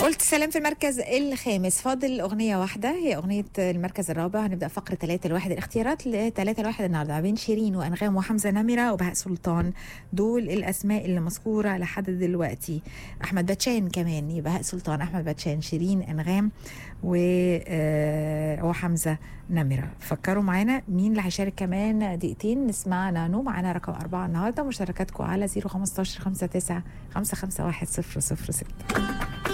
قلت سلام في المركز الخامس فاضل أغنية واحدة هي أغنية المركز الرابع هنبدأ فقرة ثلاثة الواحد الاختيارات لثلاثة الواحد النهاردة بين شيرين وأنغام وحمزة نمرة وبهاء سلطان دول الأسماء اللي مذكورة لحد دلوقتي أحمد باتشان كمان بهاء سلطان أحمد باتشان شيرين أنغام و آه، وحمزة نمرة فكروا معانا مين اللي هيشارك كمان دقيقتين نسمع نانو معانا رقم أربعة النهاردة مشاركاتكم على 015 59 551 006